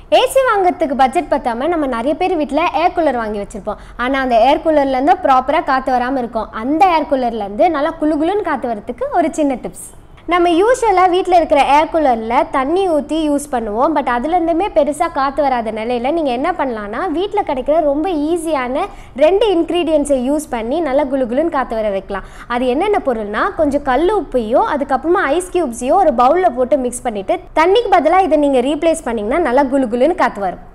AC வாங்குறதுக்கு budget பத்தாம நம்ம நிறைய பேர் வீட்டில் ஏர் கூலர் வாங்கி வச்சிருப்போம் ஆனால் அந்த ஏர் கூலர்லேருந்து ப்ராப்பராக காற்று வராமல் இருக்கும் அந்த ஏர் கூலர்லேருந்து நல்லா குளு குளுன்னு காற்று வரத்துக்கு ஒரு சின்ன டிப்ஸ் நம்ம யூஸ்வலாக வீட்டில் இருக்கிற ஏர் கூலரில் தண்ணி ஊற்றி யூஸ் பண்ணுவோம் பட் அதுலேருந்துமே பெருசாக காற்று வராத நிலையில் நீங்கள் என்ன பண்ணலான்னா வீட்டில் கிடைக்கிற ரொம்ப ஈஸியான ரெண்டு இன்க்ரீடியன்ஸை யூஸ் பண்ணி நல்லா குளு குளுன்னு காற்று வர வைக்கலாம் அது என்னென்ன பொருள்னா கொஞ்சம் கல் உப்பையும் அதுக்கப்புறமா ஐஸ் க்யூப்ஸையும் ஒரு பவுலில் போட்டு மிக்ஸ் பண்ணிவிட்டு தண்ணிக்கு பதிலாக இதை நீங்கள் ரீப்ளேஸ் பண்ணிங்கன்னா நல்லா குளு குளுன்னு காற்று வரும்